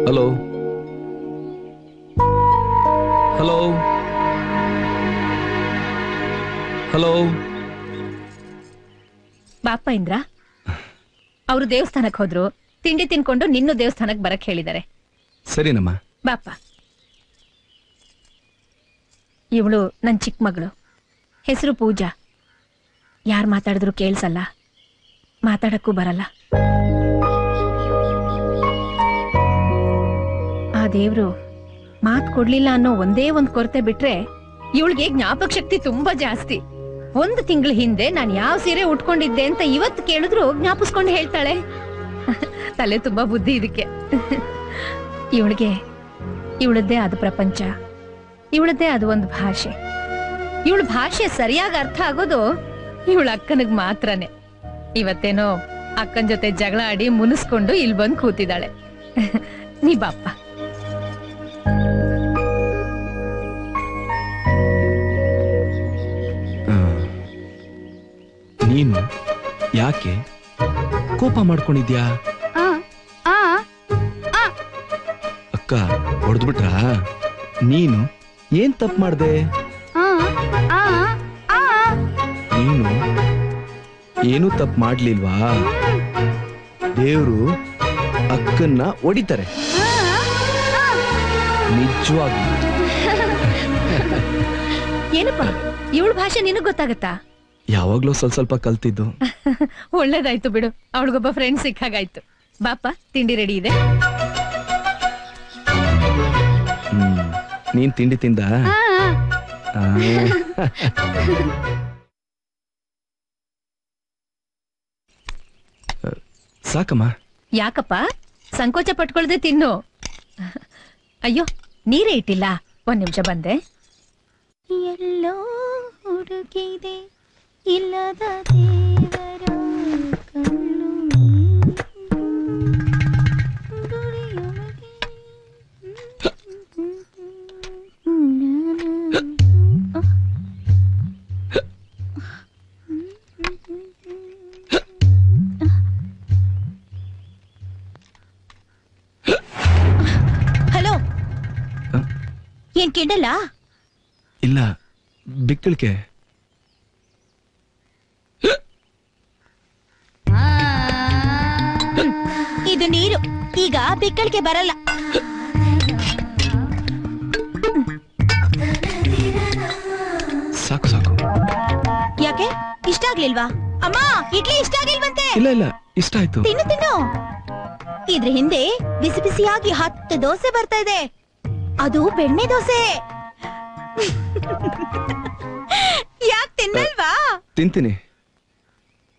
Hello hello hello ಬಾಪ ಇಂದ್ರ ಅವರು ದೇವಸ್ಥಾನಕ್ ಹೋದ್ರು ತಿಂಡಿ ತಿನ್ಕೊಂಡು ನಿನ್ನೂ ದೇವಸ್ಥಾನಕ್ ಬರಕ್ ಹೇಳಿದ್ದಾರೆ ಸರಿನಮ್ಮ ಬಾಪ ಇವಳು ನನ್ ಚಿಕ್ಕ ಮಗಳು ಹೆಸರು ಪೂಜಾ ಯಾರ್ ಮಾತಾಡಿದ್ರು ಕೇಳ್ಸಲ್ಲ ಮಾತಾಡಕ್ಕೂ ಬರಲ್ಲ ಆ ದೇವ್ರು ಮಾತ್ ಕೊಡ್ಲಿಲ್ಲ ಅನ್ನೋ ಒಂದೇ ಒಂದ್ ಕೊರತೆ ಬಿಟ್ರೆ ಇವಳಿಗೆ ಜ್ಞಾಪಕ ಶಕ್ತಿ ತುಂಬಾ ಜಾಸ್ತಿ ಒಂದು ತಿಂಗಳ ಹಿಂದೆ ನಾನು ಯಾವ ಸೀರೆ ಉಟ್ಕೊಂಡಿದ್ದೆ ಅಂತ ಇವತ್ತು ಕೇಳಿದ್ರು ಜ್ಞಾಪಿಸ್ಕೊಂಡು ಹೇಳ್ತಾಳೆ ತಲೆ ತುಂಬಾ ಬುದ್ಧಿ ಇದಕ್ಕೆ ಇವಳಿಗೆ ಇವಳದ್ದೇ ಆದ ಪ್ರಪಂಚ ಇವಳದ್ದೇ ಅದು ಒಂದು ಭಾಷೆ ಇವಳ ಭಾಷೆ ಸರಿಯಾಗಿ ಅರ್ಥ ಆಗೋದು ಇವಳ ಅಕ್ಕನಿಗ್ ಮಾತ್ರನೇ ಇವತ್ತೇನೋ ಅಕ್ಕನ ಜೊತೆ ಜಗಳ ಆಡಿ ಮುನಿಸ್ಕೊಂಡು ಇಲ್ಲಿ ಬಂದು ಕೂತಿದ್ದಾಳೆ ನೀ ಬಾಪ್ಪ ಆ, ನೀನು ಯಾಕೆ ಕೋಪ ಮಾಡ್ಕೊಂಡಿದ್ಯಾ ಅಕ್ಕ ಹೊಡೆದ್ಬಿಟ್ರಾ ನೀನು ಏನ್ ತಪ್ಪು ಮಾಡ್ದೆ ನೀನು ಏನು ತಪ್ಪು ಮಾಡ್ಲಿಲ್ವಾ ದೇವ್ರು ಅಕ್ಕನ್ನ ಹೊಡಿತಾರೆ ನಿಜವಾಗಿ ಏನಪ್ಪ ಇವಳ ಭಾಷೆ ನಿನಗ್ ಗೊತ್ತಾಗತ್ತಾ ಯಾವಾಗ್ಲೂ ಸ್ವಲ್ಪ ಸ್ವಲ್ಪ ಕಲ್ತಿದ್ದು ಒಳ್ಳೇದಾಯ್ತು ಬಿಡು ಅವಳಿಗೊಬ್ಬ ಫ್ರೆಂಡ್ ಸಿಕ್ಕಾಗಾಯ್ತು ಬಾಪ ತಿಂಡಿ ರೆಡಿ ಇದೆ ಹ್ಮ್ ನೀನ್ ತಿಂಡಿ ತಿಂದ ಸಾಕಮ್ಮ ಯಾಕಪ್ಪ ಸಂಕೋಚ ಪಟ್ಕೊಳ್ದೆ ತಿನ್ನು ಅಯ್ಯೋ ನೀರೇ ಇಟ್ಟಿಲ್ಲ ಒಂದ್ ನಿಮಿಷ ಬಂದೆ ಎಲ್ಲೋ ಹುಡುಕಿದೆ ಇಲ್ಲದ ದೇವರ ಕಣ್ಣು ಹಲೋ ಹ? ಏನ್ ಕೆಡಲ್ಲ ಇಲ್ಲ ಬಿಕ್ಕಳಿಕೆ ಇದು ನೀರು ಈಗ ಬಿಕ್ಕಳಿಕೆ ಬರಲ್ಲ ಸಾಕು ಸಾಕು ಯಾಕೆ ಇಷ್ಟ ಆಗ್ಲಿಲ್ವಾ ಅಮ್ಮ ಇಡ್ಲಿ ಇಷ್ಟ ಆಗಿಲ್ವಂತೆ ಇಲ್ಲ ಇಲ್ಲ ಇಷ್ಟ ಆಯ್ತು ತಿನ್ನು ತಿನ್ನು ಇದ್ರ ಹಿಂದೆ ಬಿಸಿ ಬಿಸಿಯಾಗಿ ಹತ್ತು ದೋಸೆ ಬರ್ತಾ ಇದೆ ಅದು ಬೆಣ್ಣೆ ದೋಸೆ ಯಾಕೆ ತಿನ್ನಲ್ವಾ ತಿಂತೀನಿ